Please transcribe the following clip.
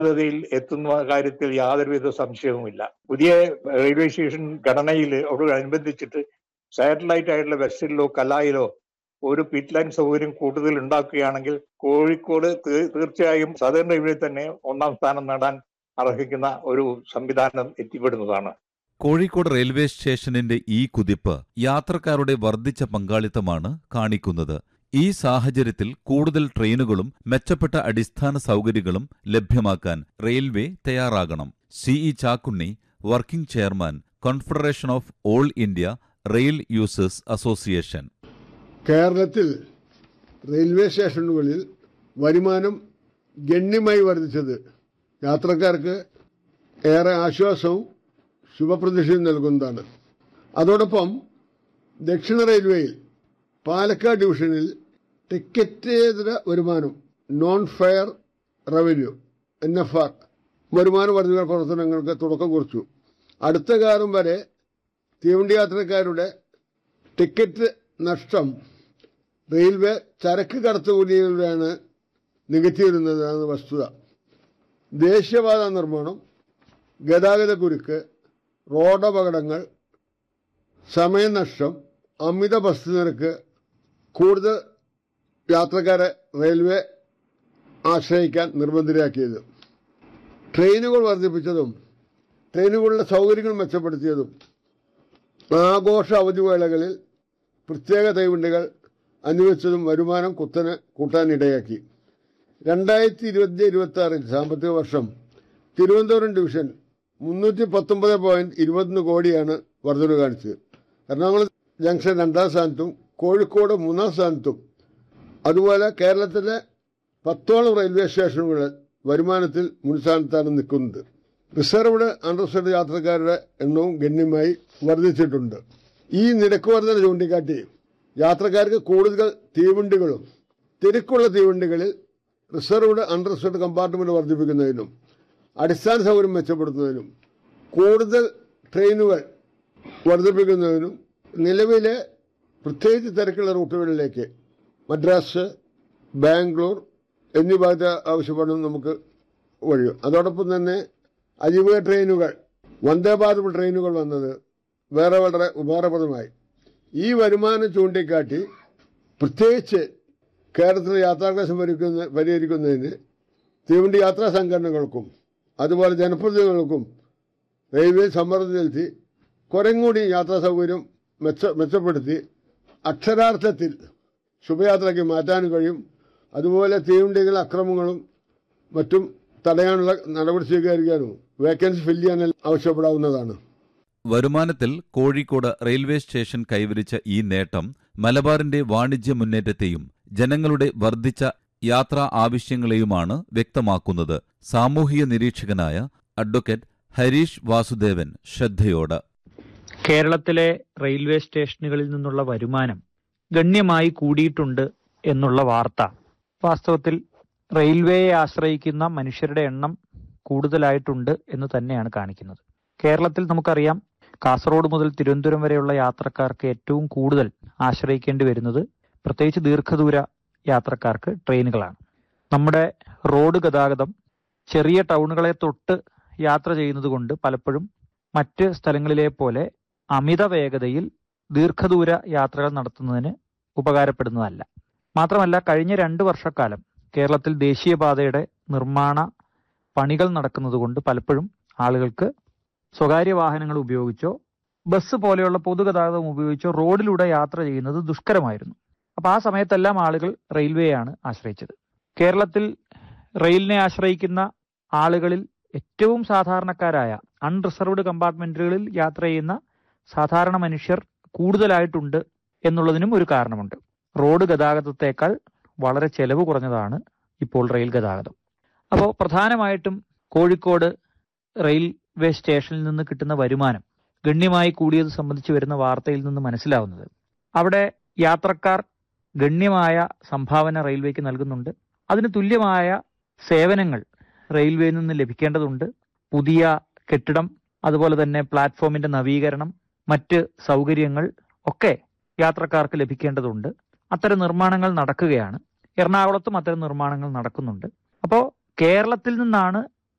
യിൽ എത്തുന്ന കാര്യത്തിൽ യാതൊരുവിധ സംശയവുമില്ല പുതിയ റെയിൽവേ സ്റ്റേഷൻ ഘടനയിൽ അനുബന്ധിച്ചിട്ട് സാറ്റലൈറ്റ് ആയിട്ടുള്ള വെസ്റ്റിലോ കലായിലോ ഒരു പിറ്റ് ലൈൻ സൗകര്യം കൂടുതൽ ഉണ്ടാക്കുകയാണെങ്കിൽ കോഴിക്കോട് തീ- തീർച്ചയായും സദേൺ റെയിൽവേ തന്നെ ഒന്നാം സ്ഥാനം നേടാൻ അർഹിക്കുന്ന ഒരു സംവിധാനം എത്തിപ്പെടുന്നതാണ് കോഴിക്കോട് റെയിൽവേ സ്റ്റേഷനിന്റെ ഈ കുതിപ്പ് യാത്രക്കാരുടെ വർദ്ധിച്ച പങ്കാളിത്തമാണ് കാണിക്കുന്നത് ഈ സാഹചര്യത്തിൽ കൂടുതൽ ട്രെയിനുകളും മെച്ചപ്പെട്ട അടിസ്ഥാന സൗകര്യങ്ങളും ലഭ്യമാക്കാൻ റെയിൽവേ തയ്യാറാകണം CE Chakkunni working chairman confederation of all India rail users association കേരളത്തിൽ റെയിൽവേ സ്റ്റേഷനുകളിൽ വരുമാനം ഗണ്യമായി വർദ്ധിച്ചത് യാത്രക്കാർക്ക് ഏറെ ആശ്വാസവും ശുഭപ്രതീക്ഷയും നൽകുന്നതാണ് അതോടൊപ്പം ദക്ഷിണ റെയിൽവേയിൽ പാലക്കാട് ഡിവിഷനിൽ ടിക്കറ്റേതര വരുമാനം non fare revenue N F R വരുമാന വർദ്ധിത പ്രവർത്തനങ്ങൾക്ക് തുടക്കം കുറിച്ചു അടുത്ത കാലം വരെ തീവണ്ടി യാത്രക്കാരുടെ ടിക്കറ്റ് നഷ്ടം റെയിൽവേ ചരക്ക് കടത്തുകൂലിയിലൂടെയാണ് നികത്തിയിരുന്നതാണ് വസ്തുത ദേശീയപാത നിർമ്മാണം ഗതാഗത കുരുക്ക് റോഡപകടങ്ങൾ സമയനഷ്ടം അമിത ബസ് നിരക്ക് കൂടുതൽ യാത്രക്കാരെ റെയിൽവേ ആശ്രയിക്കാൻ നിർബന്ധിതരാക്കിയത് ട്രെയിനുകൾ വർദ്ധിപ്പിച്ചതും ട്രെയിനുകളുടെ സൗകര്യങ്ങൾ മെച്ചപ്പെടുത്തിയതും ആഘോഷ അവധിവേളകളിൽ പ്രത്യേക തീവണ്ടികൾ അനുവദിച്ചതും വരുമാനം കുത്തനെ കൂട്ടാനിടയാക്കി രണ്ടായിരത്തി ഇരുപത്തി ഇരുപത്തി ആറിൽ സാമ്പത്തിക വർഷം തിരുവനന്തപുരം ഡിവിഷൻ മുന്നൂറ്റി പത്തൊമ്പത് പോയിന്റ് ഇരുപത്തൊന്ന് കോടിയാണ് വർധന കാണിച്ചത് എറണാകുളം ജംഗ്ഷൻ രണ്ടാം സ്ഥാനത്തും കോഴിക്കോട് മൂന്നാം സ്ഥാനത്തും അതുപോലെ കേരളത്തിലെ പത്തോളം റെയിൽവേ സ്റ്റേഷനുകൾ വരുമാനത്തിൽ മുൻസ്ഥാനത്താണ് നിൽക്കുന്നത് റിസർവ്ഡ് അൺറിസർവ്ഡ് യാത്രക്കാരുടെ എണ്ണവും ഗണ്യമായി വർദ്ധിച്ചിട്ടുണ്ട് ഈ നിരക്ക് വർധന ചൂണ്ടിക്കാട്ടി യാത്രക്കാർക്ക് കൂടുതൽ തീവണ്ടികളും തിരക്കുള്ള തീവണ്ടികളിൽ റിസർവ്ഡ് അൺറിസർവ്ഡ് കമ്പാർട്ട്മെന്റ് വർദ്ധിപ്പിക്കുന്നതിനും അടിസ്ഥാന സൗകര്യം മെച്ചപ്പെടുത്തുന്നതിനും കൂടുതൽ ട്രെയിനുകൾ വർദ്ധിപ്പിക്കുന്നതിനും നിലവിലെ പ്രത്യേകിച്ച് തിരക്കുള്ള റൂട്ടുകളിലേക്ക് മദ്രാസ് ബാംഗ്ലൂർ എന്നീ ഭാഗത്ത് ആവശ്യപ്പെടുന്നത് നമുക്ക് വഴിയും അതോടൊപ്പം തന്നെ അജിവ ട്രെയിനുകൾ വന്ദേ ഭാരത് ട്രെയിനുകൾ വന്നത് വേറെ വളരെ ഉപകാരപ്രദമായി ഈ വരുമാനം ചൂണ്ടിക്കാട്ടി പ്രത്യേകിച്ച് കേരളത്തിലെ യാത്രാക്ലേശം പരിഹരിക്കുന്ന പരിഹരിക്കുന്നതിന് തീവണ്ടി യാത്രാ സംഘടനകൾക്കും അതുപോലെ ജനപ്രതിനിധികൾക്കും റെയിൽവേ സമ്മർദ്ദം ചെലുത്തി കുറേ കൂടി യാത്രാ സൗകര്യം മെച്ച മെച്ചപ്പെടുത്തി അക്ഷരാർത്ഥത്തിൽ ശുഭയാത്രയ്ക്ക് മാറ്റാൻ കഴിയും അതുപോലെ തീവണ്ടികൾ അക്രമങ്ങളും മറ്റും തടയാനുള്ള നടപടി സ്വീകരിക്കാനും വേക്കൻസി ഫില്ല് ചെയ്യാൻ ആവശ്യപ്പെടാവുന്നതാണ് വരുമാനത്തിൽ കോഴിക്കോട് റെയിൽവേ സ്റ്റേഷൻ കൈവരിച്ച ഈ നേട്ടം മലബാറിന്റെ വാണിജ്യ മുന്നേറ്റത്തെയും ജനങ്ങളുടെ വർദ്ധിച്ച യാത്രാ ആവശ്യങ്ങളെയുമാണ് വ്യക്തമാക്കുന്നത് സാമൂഹിക നിരീക്ഷകനായ അഡ്വക്കേറ്റ് ഹരീഷ് വാസുദേവൻ ശ്രദ്ധയോട് കേരളത്തിലെ റെയിൽവേ സ്റ്റേഷനുകളിൽ നിന്നുള്ള വരുമാനം ഗണ്യമായി കൂടിയിട്ടുണ്ട് എന്നുള്ള വാർത്ത വാസ്തവത്തിൽ റെയിൽവേയെ ആശ്രയിക്കുന്ന മനുഷ്യരുടെ എണ്ണം കൂടുതലായിട്ടുണ്ട് എന്ന് തന്നെയാണ് കാണിക്കുന്നത് കേരളത്തിൽ നമുക്കറിയാം കാസർഗോഡ് മുതൽ തിരുവനന്തപുരം വരെയുള്ള യാത്രക്കാർക്ക് ഏറ്റവും കൂടുതൽ ആശ്രയിക്കേണ്ടി വരുന്നത് പ്രത്യേകിച്ച് ദീർഘദൂര യാത്രക്കാർക്ക് ട്രെയിനുകളാണ് നമ്മുടെ റോഡ് ഗതാഗതം ചെറിയ ടൗണുകളെ തൊട്ട് യാത്ര ചെയ്യുന്നത് കൊണ്ട് പലപ്പോഴും മറ്റ് സ്ഥലങ്ങളിലെ പോലെ അമിത വേഗതയിൽ ദീർഘദൂര യാത്രകൾ നടത്തുന്നതിന് ഉപകാരപ്പെടുന്നതല്ല മാത്രമല്ല കഴിഞ്ഞ രണ്ട് വർഷക്കാലം കേരളത്തിൽ ദേശീയപാതയുടെ നിർമ്മാണ പണികൾ നടക്കുന്നതുകൊണ്ട് പലപ്പോഴും ആളുകൾക്ക് സ്വകാര്യ വാഹനങ്ങൾ ഉപയോഗിച്ചോ ബസ് പോലെയുള്ള പൊതുഗതാഗതം ഉപയോഗിച്ചോ റോഡിലൂടെ യാത്ര ചെയ്യുന്നത് ദുഷ്കരമായിരുന്നു അപ്പൊ ആ സമയത്തെല്ലാം ആളുകൾ റെയിൽവേയാണ് ആശ്രയിച്ചത് കേരളത്തിൽ റെയിലിനെ ആശ്രയിക്കുന്ന ആളുകളിൽ ഏറ്റവും സാധാരണക്കാരായ അൺറിസർവ്ഡ് കമ്പാർട്ട്മെന്റുകളിൽ യാത്ര ചെയ്യുന്ന സാധാരണ മനുഷ്യർ കൂടുതലായിട്ടുണ്ട് എന്നുള്ളതിനും ഒരു കാരണമുണ്ട് റോഡ് ഗതാഗതത്തേക്കാൾ വളരെ ചെലവ് കുറഞ്ഞതാണ് ഇപ്പോൾ റെയിൽ ഗതാഗതം അപ്പോൾ പ്രധാനമായിട്ടും കോഴിക്കോട് റെയിൽവേ സ്റ്റേഷനിൽ നിന്ന് കിട്ടുന്ന വരുമാനം ഗണ്യമായി കൂടിയത് സംബന്ധിച്ച് വരുന്ന വാർത്തയിൽ നിന്ന് മനസ്സിലാവുന്നത് അവിടെ യാത്രക്കാർ ഗണ്യമായ സംഭാവന റെയിൽവേക്ക് നൽകുന്നുണ്ട് അതിന് തുല്യമായ സേവനങ്ങൾ റെയിൽവേയിൽ നിന്ന് ലഭിക്കേണ്ടതുണ്ട് പുതിയ കെട്ടിടം അതുപോലെ തന്നെ പ്ലാറ്റ്ഫോമിന്റെ നവീകരണം മറ്റ് സൗകര്യങ്ങൾ ഒക്കെ യാത്രക്കാർക്ക് ലഭിക്കേണ്ടതുണ്ട് അത്തരം നിർമ്മാണങ്ങൾ നടക്കുകയാണ് എറണാകുളത്തും അത്തരം നിർമ്മാണങ്ങൾ നടക്കുന്നുണ്ട് അപ്പോൾ കേരളത്തിൽ നിന്നാണ്